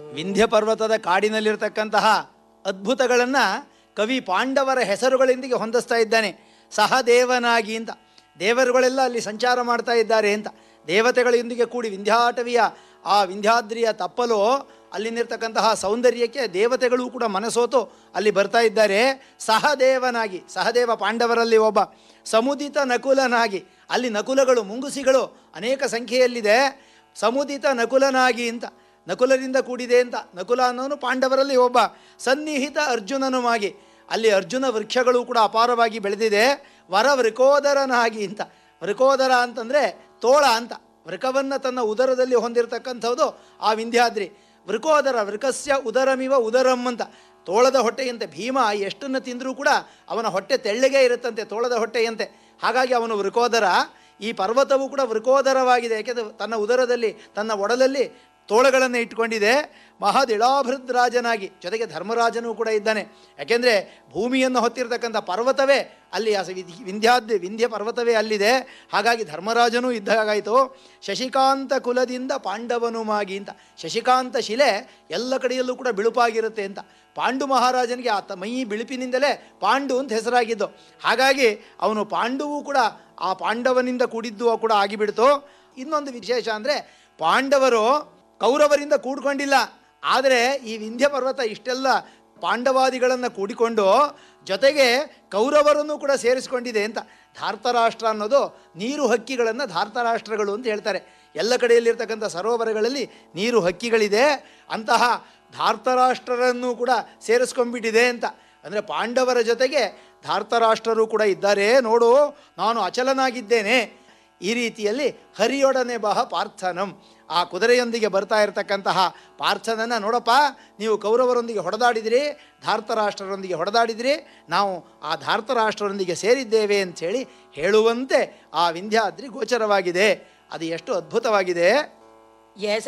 ವಿಂಧ್ಯ ಪರ್ವತದ ಕಾಡಿನಲ್ಲಿರ್ತಕ್ಕಂತಹ ಅದ್ಭುತಗಳನ್ನು ಕವಿ ಪಾಂಡವರ ಹೆಸರುಗಳೊಂದಿಗೆ ಹೊಂದಿಸ್ತಾ ಇದ್ದಾನೆ ಸಹದೇವನಾಗಿ ಅಂತ ದೇವರುಗಳೆಲ್ಲ ಅಲ್ಲಿ ಸಂಚಾರ ಮಾಡ್ತಾ ಇದ್ದಾರೆ ಅಂತ ದೇವತೆಗಳೊಂದಿಗೆ ಕೂಡಿ ವಿಂಧ್ಯಾಟವಿಯ ಆ ವಿಂಧ್ಯಾದ್ರಿಯ ತಪ್ಪಲು ಅಲ್ಲಿನಿರ್ತಕ್ಕಂತಹ ಸೌಂದರ್ಯಕ್ಕೆ ದೇವತೆಗಳು ಕೂಡ ಮನಸೋತು ಅಲ್ಲಿ ಬರ್ತಾ ಇದ್ದಾರೆ ಸಹದೇವನಾಗಿ ಸಹದೇವ ಪಾಂಡವರಲ್ಲಿ ಒಬ್ಬ ಸಮುದಿತ ನಕುಲನಾಗಿ ಅಲ್ಲಿ ನಕುಲಗಳು ಮುಂಗುಸಿಗಳು ಅನೇಕ ಸಂಖ್ಯೆಯಲ್ಲಿದೆ ಸಮುದಿತ ನಕುಲನಾಗಿ ಅಂತ ನಕುಲರಿಂದ ಕೂಡಿದೆ ಅಂತ ನಕುಲ ಅನ್ನೋನು ಪಾಂಡವರಲ್ಲಿ ಒಬ್ಬ ಸನ್ನಿಹಿತ ಅರ್ಜುನನುವಾಗಿ ಅಲ್ಲಿ ಅರ್ಜುನ ವೃಕ್ಷಗಳು ಕೂಡ ಅಪಾರವಾಗಿ ಬೆಳೆದಿದೆ ವರ ವೃಕೋದರನಾಗಿ ಅಂತ ವೃಕೋದರ ಅಂತಂದರೆ ತೋಳ ಅಂತ ವೃಕವನ್ನು ತನ್ನ ಉದರದಲ್ಲಿ ಹೊಂದಿರತಕ್ಕಂಥದ್ದು ಆ ವಿಂಧ್ಯಾದ್ರಿ ವೃಕೋದರ ವೃಕಸ್ಯ ಉದರಮಿವ ಉದರಂ ಅಂತ ತೋಳದ ಹೊಟ್ಟೆಯಂತೆ ಭೀಮ ಎಷ್ಟನ್ನು ತಿಂದರೂ ಕೂಡ ಅವನ ಹೊಟ್ಟೆ ತೆಳ್ಳಗೆ ಇರುತ್ತಂತೆ ತೋಳದ ಹೊಟ್ಟೆಯಂತೆ ಹಾಗಾಗಿ ಅವನು ವೃಕೋದರ ಈ ಪರ್ವತವು ಕೂಡ ವೃಕೋದರವಾಗಿದೆ ಯಾಕೆಂದರೆ ತನ್ನ ಉದರದಲ್ಲಿ ತನ್ನ ಒಡಲಲ್ಲಿ ತೋಳಗಳನ್ನು ಇಟ್ಕೊಂಡಿದೆ ಮಹದಿಳಾಭೃದ್ರಾಜನಾಗಿ ಜೊತೆಗೆ ಧರ್ಮರಾಜನೂ ಕೂಡ ಇದ್ದಾನೆ ಯಾಕೆಂದರೆ ಭೂಮಿಯನ್ನು ಹೊತ್ತಿರತಕ್ಕಂಥ ಪರ್ವತವೇ ಅಲ್ಲಿ ಆ ವಿಧಿ ವಿಂಧ್ಯಾದ್ ವಿಂಧ್ಯ ಪರ್ವತವೇ ಅಲ್ಲಿದೆ ಹಾಗಾಗಿ ಧರ್ಮರಾಜನೂ ಇದ್ದಾಗಾಯಿತು ಶಶಿಕಾಂತ ಕುಲದಿಂದ ಪಾಂಡವನುಮಾಗಿ ಅಂತ ಶಶಿಕಾಂತ ಶಿಲೆ ಎಲ್ಲ ಕಡೆಯಲ್ಲೂ ಕೂಡ ಬಿಳುಪಾಗಿರುತ್ತೆ ಅಂತ ಪಾಂಡು ಮಹಾರಾಜನಿಗೆ ಆತ ಮೈ ಬಿಳುಪಿನಿಂದಲೇ ಪಾಂಡು ಅಂತ ಹೆಸರಾಗಿದ್ದು ಹಾಗಾಗಿ ಅವನು ಪಾಂಡುವು ಕೂಡ ಆ ಪಾಂಡವನಿಂದ ಕೂಡಿದ್ದು ಕೂಡ ಆಗಿಬಿಡ್ತು ಇನ್ನೊಂದು ವಿಶೇಷ ಅಂದರೆ ಪಾಂಡವರು ಕೌರವರಿಂದ ಕೂಡ್ಕೊಂಡಿಲ್ಲ ಆದರೆ ಈ ವಿಂಧ್ಯ ಪರ್ವತ ಇಷ್ಟೆಲ್ಲ ಪಾಂಡವಾದಿಗಳನ್ನು ಕೂಡಿಕೊಂಡು ಜೊತೆಗೆ ಕೌರವರನ್ನು ಕೂಡ ಸೇರಿಸಿಕೊಂಡಿದೆ ಅಂತ ಧಾರ್ತರಾಷ್ಟ್ರ ಅನ್ನೋದು ನೀರು ಹಕ್ಕಿಗಳನ್ನು ಧಾರ್ತರಾಷ್ಟ್ರಗಳು ಅಂತ ಹೇಳ್ತಾರೆ ಎಲ್ಲ ಕಡೆಯಲ್ಲಿರ್ತಕ್ಕಂಥ ಸರೋವರಗಳಲ್ಲಿ ನೀರು ಹಕ್ಕಿಗಳಿದೆ ಅಂತಹ ಧಾರ್ತರಾಷ್ಟ್ರರನ್ನು ಕೂಡ ಸೇರಿಸ್ಕೊಂಡ್ಬಿಟ್ಟಿದೆ ಅಂತ ಅಂದರೆ ಪಾಂಡವರ ಜೊತೆಗೆ ಧಾರ್ತರಾಷ್ಟ್ರರು ಕೂಡ ಇದ್ದಾರೆ ನೋಡು ನಾನು ಅಚಲನಾಗಿದ್ದೇನೆ ಈ ರೀತಿಯಲ್ಲಿ ಹರಿಯೊಡನೆ ಬಹ ಪಾರ್ಥನಂ ಆ ಕುದುರೆಯೊಂದಿಗೆ ಬರ್ತಾ ಇರತಕ್ಕಂತಹ ಪಾರ್ಥನನ್ನು ನೋಡಪ್ಪ ನೀವು ಕೌರವರೊಂದಿಗೆ ಹೊಡೆದಾಡಿದಿರಿ ಧಾರ್ತರಾಷ್ಟ್ರರೊಂದಿಗೆ ಹೊಡೆದಾಡಿದಿರಿ ನಾವು ಆ ಧಾರ್ತರಾಷ್ಟ್ರರೊಂದಿಗೆ ಸೇರಿದ್ದೇವೆ ಅಂಥೇಳಿ ಹೇಳುವಂತೆ ಆ ವಿಂಧ್ಯಾದ್ರಿ ಗೋಚರವಾಗಿದೆ ಅದು ಎಷ್ಟು ಅದ್ಭುತವಾಗಿದೆ ಎಸ್